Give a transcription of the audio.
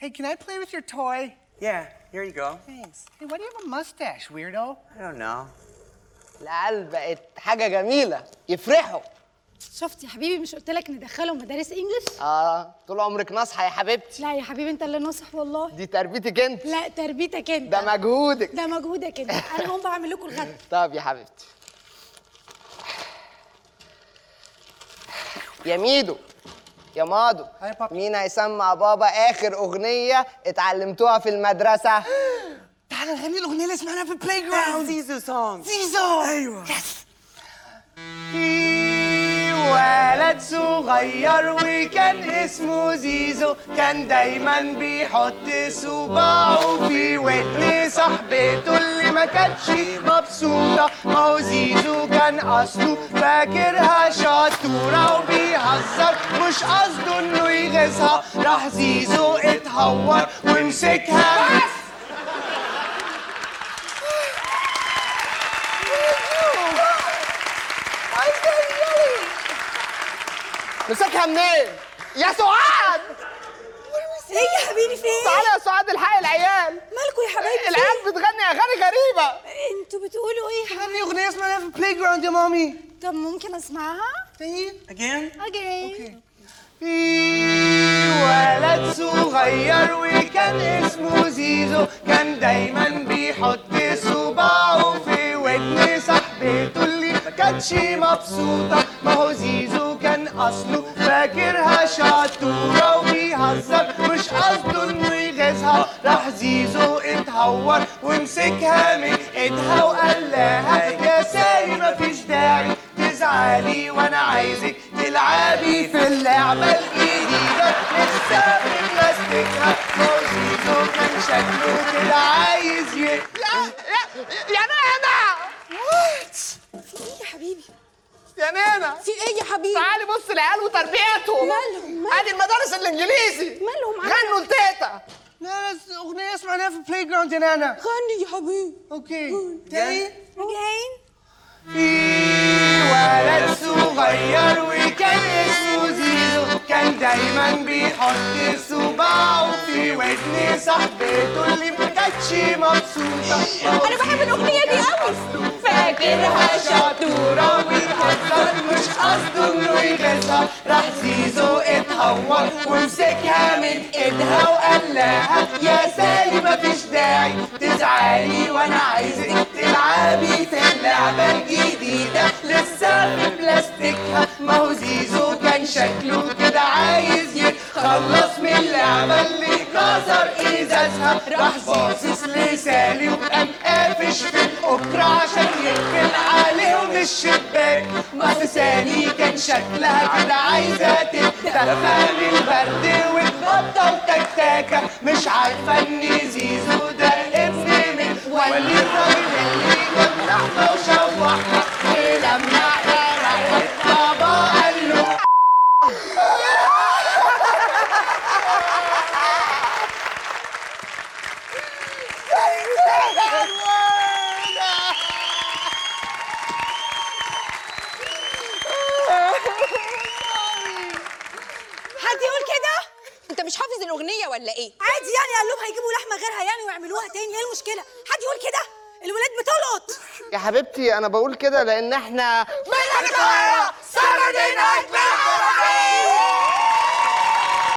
Hey, can I play with your toy? Yeah, here you go. Thanks. Hey, why do you have a mustache, weirdo? I don't know. العيال بقت حاجة جميلة يفرحوا شفت يا حبيبي مش قلت لك ندخلهم مدارس انجلش اه طول عمرك ناصحة يا حبيبتي لا يا حبيبي انت اللي ناصح والله دي تربيتك انت لا تربيتك انت ده مجهودك ده مجهودك انت انا هقوم بعمل لكم الغدا طب يا حبيبتي يا ميدو يا مادو هاي بابا. مين هيسمع بابا اخر اغنية اتعلمتوها في المدرسة تعال نغني الأغنية اللي سمعناها في البلاي جراوند Zizu song. زيزو أيوة. في ولد صغير وكان اسمه زيزو كان دايما بيحط صباعه في ودن صاحبته اللي ما كانتش مبسوطة ما هو زيزو كان أصله فاكرها شطورة وبيهزر مش قصده إنه يغيظها راح زيزو اتهور ومسكها مسكها منين يا سعاد ايه يا حبيبي في ايه تعالى يا سعاد الحق العيال مالكوا يا حبايبي العيال بتغني اغاني غريبة انتوا بتقولوا ايه يا غني أغنية اسمها في البلاي جراوند يا مامي طب ممكن اسمعها تاني Again? اوكي في ولد صغير وكان اسمه زيزو كان دايما بيحط صباعه في ودن صاحبته اللي ما كانتش مبسوطة ما هو زيزو كان أصله فاكرها شطورة وبيهزر مش قصده إنه يغيظها راح زيزو اتهور ومسكها من ايدها وقال لها يا ساري مفيش داعي تزعلي وانا عايزك تلعبي في اللعبة الجديدة لسه بنمسكها زيزو كان شكله كده عايز ي... يا يا يا نانا في ايه يا حبيبي يا نانا في ايه يا حبيبي تعالي بص العيال وتربيتهم مالهم؟ مالهم؟ ادي المدارس الانجليزي مالهم؟ غنوا لتيتا لا لا أغنية سمعناها في البلاي جراوند يا نانا غني يا حبيبي أوكي تاني again في ولد صغير وكان اسمه زيزو كان دايما بيحط صباعه في ودن صاحبته اللي ما كانتش مبسوطة انا بحب الاغنيه دي قوي فاكرها شطورة وبيهزر مش قصده انه يغيظها راح زيزو اتهور ومسكها من ايدها وقال لها يا سالي مفيش داعي تزعلي وانا عايزك تلعبي في اللعبة الجديدة لسه في بلاستيكها ما هو زيزو كان شكله كده عايز يتخلص من اللعبة اللي كسر ازازها راح باصص لسالي وقام قافش في الاكرة عشان يقفل عليهم الشباك ما في سالي كان شكلها كده عايزة تتدفى من البرد وتغطى وتكتاكة مش عارفة ان زيزو ده ابن من ولي الراجل اللي كان لحظة وشوحها ولما راحت بابا قال له حد يقول كده انت مش حافظ الاغنيه ولا ايه عادي يعني قال لهم هيجيبوا لحمه غيرها يعني ويعملوها تاني ايه المشكله حد يقول كده الولاد بتلقط يا حبيبتي انا بقول كده لان احنا من القاهره